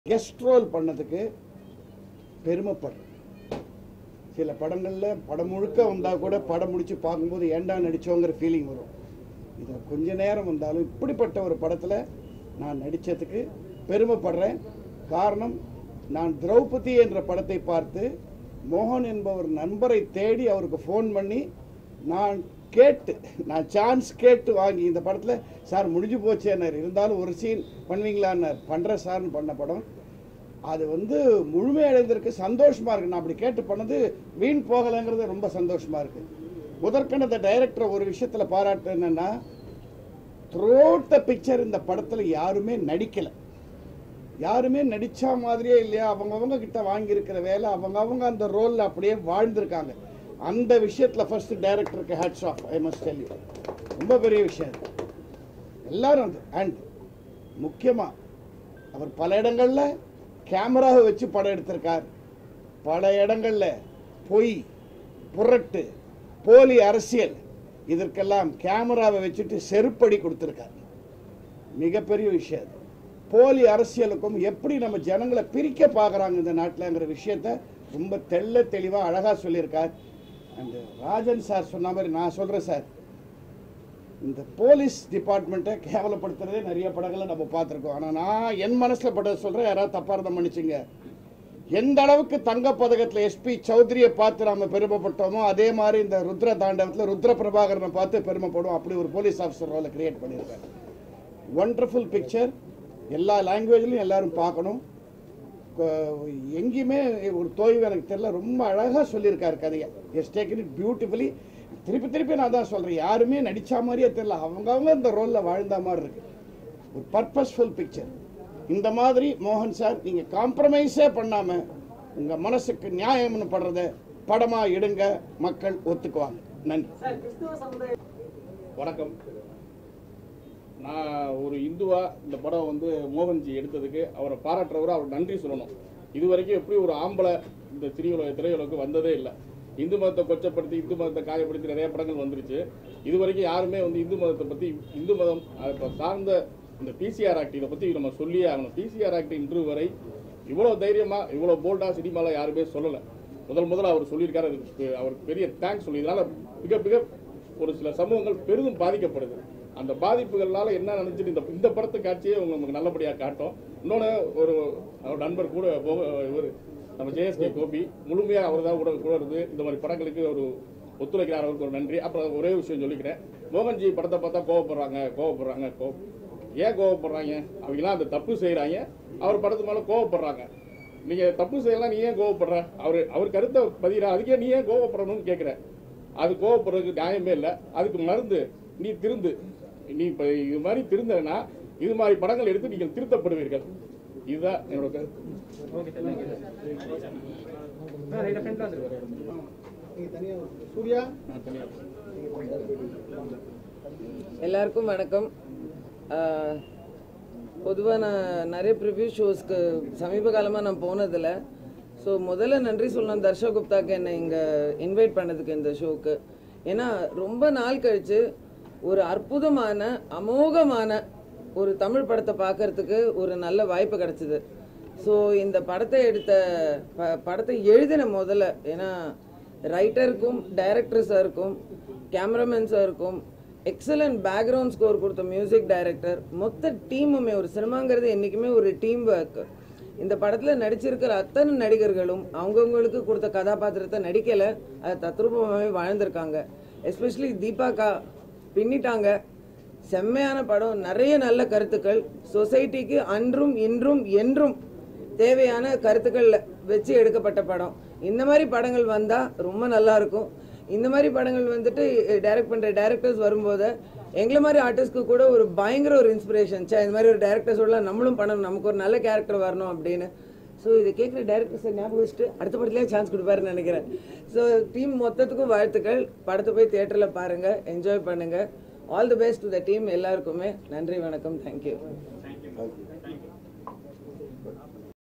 Guest role பண்ணதுக்கு பெருமைப்படுறேன் சில படங்களில் படம் முழுக்க வந்தால் கூட படம் முடிச்சு பார்க்கும்போது ஏண்டா நடிச்சோங்கிற ஃபீலிங் வரும் இதில் கொஞ்ச நேரம் வந்தாலும் இப்படிப்பட்ட ஒரு படத்தில் நான் நடித்ததுக்கு பெருமைப்படுறேன் காரணம் நான் திரௌபதி என்ற படத்தை பார்த்து மோகன் என்பவர் நண்பரை தேடி அவருக்கு ஃபோன் பண்ணி நான் கேட்டு நான் சான்ஸ் கேட்டு வாங்கி இந்த படத்தில் சார் முடிஞ்சு போச்சேன்னார் இருந்தாலும் ஒரு சீன் பண்ணுவீங்களான்னார் பண்ணுறேன் சார்னு பண்ண படம் அது வந்து முழுமையடைந்திருக்கு சந்தோஷமா இருக்கு நான் அப்படி கேட்டு பண்ணது வீண் போகலைங்கிறது ரொம்ப சந்தோஷமா இருக்கு முதற்கண்ட இந்த டைரக்டர் ஒரு விஷயத்துல பாராட்டு என்னன்னா த்ரோட் த பிக்சர் இந்த படத்துல யாருமே நடிக்கல யாருமே நடிச்சா மாதிரியே இல்லையா அவங்கவங்க கிட்ட வாங்கியிருக்கிற வேலை அவங்கவங்க அந்த ரோல்ல அப்படியே வாழ்ந்திருக்காங்க அந்த விஷயத்துல ஃபர்ஸ்ட் டைரக்டருக்கு hats off I must tell you ரொம்ப பெரிய விஷயம் அது எல்லாரும் அது அண்ட் முக்கியமா அவர் பல இடங்கள்ல கேமராவை வச்சு படம் எடுத்திருக்கார் பல இடங்கள்ல பொய் புரட்டு போலி அரசியல் இதற்கெல்லாம் கேமராவை வச்சுட்டு செருப்படி கொடுத்திருக்கார் மிகப்பெரிய விஷயம் அது போலி அரசியலுக்கும் எப்படி நம்ம ஜனங்களை பிரிக்க பார்க்குறாங்க இந்த நாட்டில்ங்கிற விஷயத்த ரொம்ப தெள்ள தெளிவாக அழகாக சொல்லியிருக்கார் அண்ட் ராஜன் சார் சொன்ன மாதிரி நான் சொல்கிறேன் சார் இந்த போலீஸ் டிபார்ட்மெண்ட்டை கேவலப்படுத்துறதே நிறைய படங்களை நம்ம பார்த்துருக்கோம் ஆனால் நான் என் மனசில் பட்டதை சொல்கிறேன் யாராவது தப்பாக இருந்தால் மன்னிச்சுங்க எந்த அளவுக்கு தங்க பதக்கத்தில் எஸ்பி சௌத்ரியை பார்த்து நம்ம பெருமைப்பட்டோமோ அதே மாதிரி இந்த ருத்ர தாண்டவத்தில் ருத்ர பிரபாகரனை பார்த்து பெருமைப்படுவோம் அப்படி ஒரு போலீஸ் ஆஃபீஸர் ரோலை கிரியேட் பண்ணியிருக்காரு ஒண்டர்ஃபுல் பிக்சர் எல்லா லாங்குவேஜ்லையும் எல்லாரும் பார்க்கணும் கொ- எங்கேயுமே ஒரு தோய்வு எனக்கு தெரியல ரொம்ப அழகாக சொல்லியிருக்காரு கதையை எஸ் டேக்கன் இட் பியூட்டிஃபுல்லி திருப்பி திருப்பி நான் தான் சொல்கிறேன் யாருமே நடிச்ச மாதிரியே தெரியல அவங்கவங்க இந்த ரோலில் வாழ்ந்த மாதிரி இருக்கு ஒரு பர்பஸ்ஃபுல் பிக்சர் இந்த மாதிரி மோகன் சார் நீங்கள் காம்ப்ரமைஸே பண்ணாமல் உங்கள் மனசுக்கு நியாயம்னு படுறத படமாக எடுங்க மக்கள் ஒத்துக்குவாங்க நன்றி வணக்கம் நான் ஒரு இந்துவா இந்த படம் வந்து மோகன்ஜி எடுத்ததுக்கு அவரை பாராட்டுறவரை அவர் நன்றி சொல்லணும் இது வரைக்கும் எப்படி ஒரு ஆம்பளை இந்த திரையுலக திரையுலகுக்கு வந்ததே இல்லை இந்து மதத்தை கொச்சப்படுத்தி இந்து மதத்தை காயப்படுத்தி நிறைய படங்கள் வந்துருச்சு இது வரைக்கும் யாருமே வந்து இந்து மதத்தை பற்றி இந்து மதம் அதை ப- சார்ந்த இந்த பிசிஆர் ஆக்ட் இதை பற்றி நம்ம சொல்லியே ஆகணும் பிசிஆர் ஆக்ட் இன்று வரை இவ்வளோ தைரியமாக இவ்வளோ போல்டாக சினிமாவில் யாருமே சொல்லலை முதல் முதல்ல அவர் சொல்லியிருக்காரு அதுக்கு அவருக்கு பெரிய தேங்க்ஸ் சொல்லி இதனால மிக மிக ஒரு சில சமூகங்கள் பெரிதும் பாதிக்கப்படுது அந்த பாதிப்புகள்னால என்ன நினைச்சிட்டு இந்த இந்த படத்து காட்சியே உங்க- உங்களுக்கு நல்லபடியாக காட்டும் இன்னொன்று ஒரு அவர் நண்பர் கூட இவர் நம்ம ஜேஎஸ்கே கோபி முழுமையாக அவர் தான் கூட கூட இருந்து இந்த மாதிரி படங்களுக்கு ஒரு ஒத்துழைக்கிறார் அவருக்கு ஒரு நன்றி அப்புறம் ஒரே விஷயம் சொல்லிக்கிறேன் மோகன்ஜி படத்தை பார்த்தா கோவப்படுறாங்க கோவப்படுறாங்க கோ ஏன் கோவப்படுறாங்க அவங்களாம் அந்த தப்பு செய்கிறாங்க அவர் படத்து மேலே கோவப்படுறாங்க நீங்க தப்பு செய்யலாம் நீ ஏன் கோவப்படுற அவர் அவர் கருத்தை பதிகிற அதுக்கே நீ ஏன் கோவப்படணும்னு கேட்குற அது கோவப்படுறதுக்கு நியாயமே இல்லை அதுக்கு மருந்து நீ திருந்து நீ இப்போ இது மாதிரி திருந்தனா இது மாதிரி படங்கள் எடுத்து நீங்கள் திருத்தப்படுவீர்கள் இதுதான் என்னோட கருத்து நான் தனியா எல்லாருக்கும் வணக்கம் பொதுவாக நான் நிறைய ப்ரிவ்யூ ஷோஸ்க்கு சமீப காலமாக நான் போனதில்லை ஸோ முதல்ல நன்றி சொல்லணும் தர்ஷா குப்தாக்கு என்னை இங்கே இன்வைட் பண்ணதுக்கு இந்த ஷோக்கு ஏன்னா ரொம்ப நாள் கழித்து ஒரு அற்புதமான அமோகமான ஒரு தமிழ் படத்தை பார்க்கறதுக்கு ஒரு நல்ல வாய்ப்பு கிடச்சிது ஸோ இந்த படத்தை எடுத்த ப படத்தை எழுதின முதல்ல ஏன்னா ரைட்டருக்கும் டைரக்டர் சாருக்கும் கேமராமேன் சாருக்கும் எக்ஸலண்ட் பேக்ரவுண்ட் ஸ்கோர் கொடுத்த மியூசிக் டைரக்டர் மொத்த டீமுமே ஒரு சினிமாங்கிறது என்றைக்குமே ஒரு டீம் ஒர்க் இந்த படத்தில் நடிச்சிருக்கிற அத்தனை நடிகர்களும் அவங்கவுங்களுக்கு கொடுத்த கதாபாத்திரத்தை நடிக்கலை அதை தத்ரூபமாகவே வாழ்ந்திருக்காங்க எஸ்பெஷலி தீபாக்கா பின்னிட்டாங்க செம்மையான படம் நிறைய நல்ல கருத்துக்கள் சொசைட்டிக்கு அன்றும் இன்றும் என்றும் தேவையான கருத்துக்கள் வச்சு எடுக்கப்பட்ட படம் இந்த மாதிரி படங்கள் வந்தால் ரொம்ப நல்லா இருக்கும் இந்த மாதிரி படங்கள் வந்துட்டு டைரக்ட் பண்ணுற டேரக்டர்ஸ் வரும்போது எங்களை மாதிரி ஆர்டிஸ்ட்க்கு கூட ஒரு பயங்கர ஒரு இன்ஸ்பிரேஷன் சே இந்த மாதிரி ஒரு டேரக்டர்ஸோட நம்மளும் பண்ணணும் நமக்கு ஒரு நல்ல கேரக்டர் வரணும் அப்படின்னு ஸோ இதை கேட்குற டேரக்டர்ஸ் ஞாபகம் வச்சுட்டு அடுத்த படத்துலேயே சான்ஸ் கொடுப்பாருன்னு நினைக்கிறேன் ஸோ டீம் மொத்தத்துக்கும் வாழ்த்துக்கள் படத்தை போய் தியேட்டரில் பாருங்கள் என்ஜாய் பண்ணுங்கள் all the best to the team எல்லாருக்குமே நன்றி வணக்கம் தேங்க்யூ Okay.